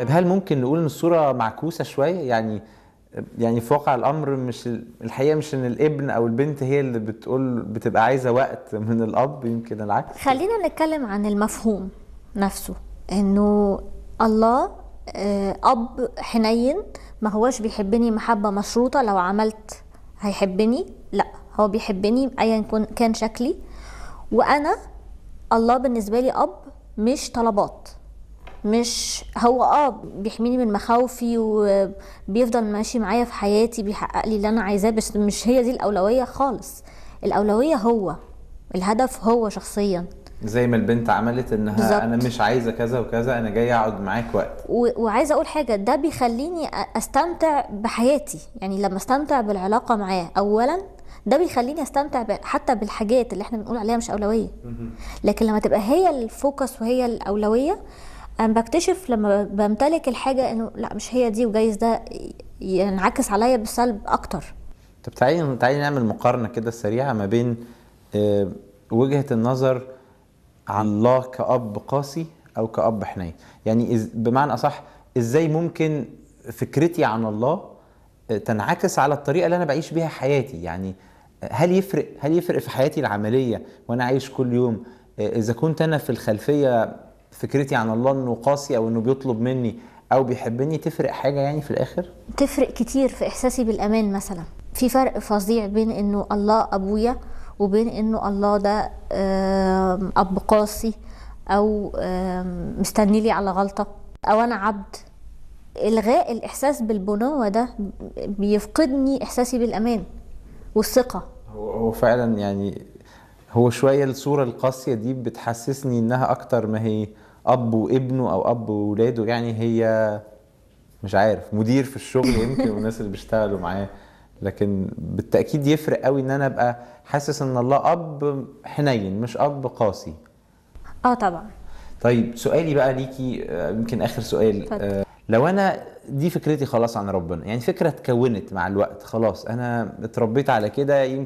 طب هل ممكن نقول ان الصوره معكوسه شويه يعني يعني في واقع الامر مش ال- الحقيقه مش ان الابن او البنت هي اللي بتقول بتبقى عايزه وقت من الاب يمكن العكس خلينا نتكلم عن المفهوم نفسه انه الله آه، اب حنين ما هوش بيحبني محبة مشروطة لو عملت هيحبني لا هو بيحبني ايا كن- كان شكلي وانا الله بالنسبة لي اب مش طلبات مش هو اه بيحميني من مخاوفي وبيفضل ماشي معايا في حياتي بيحقق لي اللي انا عايزاه بس مش هي دي الاولويه خالص الاولويه هو الهدف هو شخصيا زي ما البنت عملت انها بالظبط. انا مش عايزه كذا وكذا انا جاي اقعد معاك وقت و- وعايزه اقول حاجه ده بيخليني أ- استمتع بحياتي يعني لما استمتع بالعلاقه معاه اولا ده بيخليني استمتع ب- حتى بالحاجات اللي احنا بنقول عليها مش اولويه لكن لما تبقى هي الفوكس وهي الاولويه انا بكتشف لما بمتلك الحاجه انه لا مش هي دي وجايز ده ي- ينعكس عليا بالسلب اكتر طب تعالي تعالي نعمل مقارنه كده سريعه ما بين آه، وجهه النظر عن الله كأب قاسي أو كأب حنين يعني إز- بمعنى أصح إزاي ممكن فكرتي عن الله آه، تنعكس على الطريقة اللي أنا بعيش بيها حياتي يعني آه، هل يفرق هل يفرق في حياتي العملية وأنا عايش كل يوم آه، إذا كنت أنا في الخلفية فكرتي عن الله إنه قاسي أو إنه بيطلب مني أو بيحبني تفرق حاجة يعني في الآخر؟ تفرق كتير في احساسي بالامان مثلا في فرق فظيع بين انه الله ابويا وبين انه الله ده آم، اب قاسي او آم، مستني لي على غلطه او انا عبد الغاء الاحساس بالبنوه ده بيفقدني احساسي بالامان والثقه هو هو فعلا يعني هو شوية الصورة القاسية دي بتحسسني إنها أكتر ما هي أب وابنه أو أب وولاده يعني هي مش عارف مدير في الشغل يمكن والناس اللي بيشتغلوا معاه لكن بالتأكيد يفرق قوي إن أنا أبقى حاسس إن الله أب حنين مش أب قاسي اه طبعا طيب سؤالي بقى ليكي آه، يمكن آخر سؤال اتفضل. آه، لو أنا دي فكرتي خلاص عن ربنا يعني فكرة اتكونت مع الوقت خلاص أنا اتربيت على كده يمكن